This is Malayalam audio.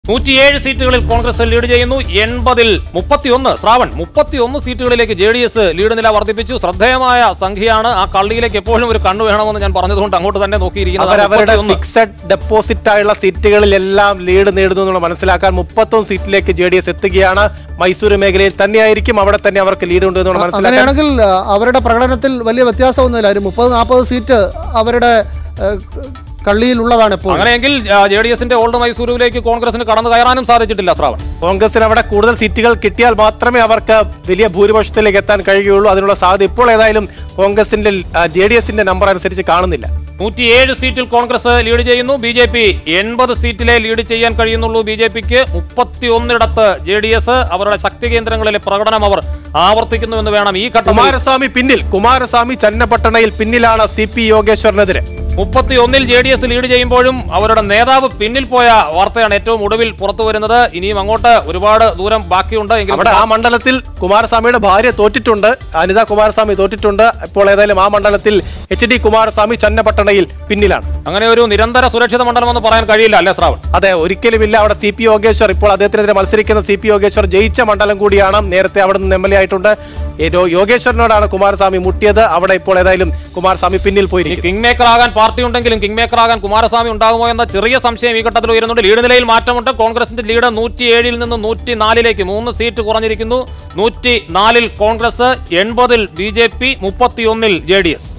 നൂറ്റിയേഴ് സീറ്റുകളിൽ കോൺഗ്രസ് ലീഡ് ചെയ്യുന്നു എൺപതിൽ മുപ്പത്തിയൊന്ന് ശ്രാവൺ മുപ്പത്തിയൊന്ന് സീറ്റുകളിലേക്ക് ജെ ഡി എസ് ലീഡ് നില വർദ്ധിപ്പിച്ചു ശ്രദ്ധേയമായ സംഖ്യയാണ് ആ കള്ളിയിലേക്ക് എപ്പോഴും ഒരു കണ്ണു വേണമെന്ന് ഞാൻ പറഞ്ഞതുകൊണ്ട് അങ്ങോട്ട് തന്നെ നോക്കിയിരിക്കുന്നത് അവരവരുടെ 31. ഫിക്സഡ് ഡെപ്പോസിറ്റ് ആയുള്ള സീറ്റുകളിലെല്ലാം ലീഡ് നേടുന്നു എന്നുള്ള മനസ്സിലാക്കാൻ മുപ്പത്തൊന്ന് സീറ്റിലേക്ക് ജെ ഡി എസ് എത്തുകയാണ് മൈസൂർ മേഖലയിൽ തന്നെയായിരിക്കും അവിടെ തന്നെ അവർക്ക് ലീഡ് ഉണ്ട് എന്നുള്ള മനസ്സിലാക്കാൻ അങ്ങനെയാണെങ്കിൽ ആ, അവരുടെ പ്രകടനത്തിൽ വലിയ വ്യത്യാസമൊന്നുമില്ല ഒരു മുപ്പത് നാൽപ്പത് സീറ്റ് അവരുടെ ആ, കള്ളിയിലുള്ളതാണ് ഇപ്പോൾ അങ്ങനെയെങ്കിൽ ജെ ഡി എസിന്റെ ഓൾഡ് മൈസൂരുവിലേക്ക് കോൺഗ്രസിന് കടന്നു കയറാനും സാധിച്ചിട്ടില്ല ശ്രാവൺ കോൺഗ്രസിന് അവിടെ കൂടുതൽ സീറ്റുകൾ കിട്ടിയാൽ മാത്രമേ അവർക്ക് വലിയ ഭൂരിപക്ഷത്തിലേക്ക് എത്താൻ കഴിയുകയുള്ളൂ അതിനുള്ള സാധ്യത ഇപ്പോൾ ഏതായാലും കോൺഗ്രസിന്റെ ജെ ഡി എസിന്റെ നമ്പർ അനുസരിച്ച് കാണുന്നില്ല നൂറ്റിയേഴ് സീറ്റിൽ കോൺഗ്രസ് ലീഡ് ചെയ്യുന്നു ബി ജെ പി എൺപത് സീറ്റിലെ ലീഡ് ചെയ്യാൻ കഴിയുന്നുള്ളൂ ബി ജെ പിക്ക് മുപ്പത്തിയൊന്നിടത്ത് ജെ ഡി എസ് അവരുടെ ശക്തി കേന്ദ്രങ്ങളിലെ പ്രകടനം അവർ ആവർത്തിക്കുന്നു എന്ന് വേണം ഈ ഘട്ടത്തിൽ കുമാരസ്വാമി പിന്നിൽ കുമാരസ്വാമി ചന്നപട്ടണയിൽ പിന്നിലാണ് സി പി യോഗേശ്വറിനെതിരെ മുപ്പത്തിയൊന്നിൽ ജെ ഡി എസ് ലീഡ് ചെയ്യുമ്പോഴും അവരുടെ നേതാവ് പിന്നിൽ പോയ വാർത്തയാണ് ഏറ്റവും ഒടുവിൽ പുറത്തു വരുന്നത് ഇനിയും അങ്ങോട്ട് ഒരുപാട് ദൂരം ബാക്കിയുണ്ട് എങ്കിലും അവിടെ ആ മണ്ഡലത്തിൽ കുമാരസ്വാമിയുടെ ഭാര്യ തോറ്റിട്ടുണ്ട് അനിത കുമാരസ്വാമി തോറ്റിട്ടുണ്ട് ഇപ്പോൾ ഏതായാലും ആ മണ്ഡലത്തിൽ എച്ച് ഡി കുമാരസ്വാമി ചന്നപട്ടണയിൽ പിന്നിലാണ് അങ്ങനെ ഒരു നിരന്തര സുരക്ഷിത മണ്ഡലമെന്ന് പറയാൻ കഴിയില്ല അല്ലേ ശ്രാവൺ അതെ ഒരിക്കലുമില്ല അവിടെ സി പി യോഗേശ്വർ ഇപ്പോൾ അദ്ദേഹത്തിനെതിരെ മത്സരിക്കുന്ന സി പി യോഗേശ്വർ ജയിച്ച മണ്ഡലം കൂടിയാണ് നേരത്തെ അവിടെ നിന്ന് എം എൽ എ ആയിട്ടുണ്ട് ഈ രോ- യോഗേശ്വരനോടാണ് കുമാരസ്വാമി മുട്ടിയത് അവിടെ ഇപ്പോൾ ഏതായാലും കുമാരസ്വാമി പിന്നിൽ ഈ പോയിരിക്കും കിങ് മേക്കർ ആകാൻ പാർട്ടി ഉണ്ടെങ്കിലും കിങ് മേക്കർ ആകാൻ കുമാരസ്വാമി ഉണ്ടാകുമോ എന്ന ചെറിയ സംശയം ഈ ഘട്ടത്തിൽ ഉയരുന്നുണ്ട് ലീഡ് നിലയിൽ മാറ്റമുണ്ട് കോൺഗ്രസിന്റെ ലീഡ് നൂറ്റി ഏഴിൽ നിന്ന് നൂറ്റി നാലിലേക്ക് മൂന്ന് സീറ്റ് കുറഞ്ഞിരിക്കുന്നു നൂറ്റി നാലിൽ കോൺഗ്രസ് എൺപതിൽ ബി ജെ പി മുപ്പത്തിയൊന്നിൽ ജെ ഡി എസ്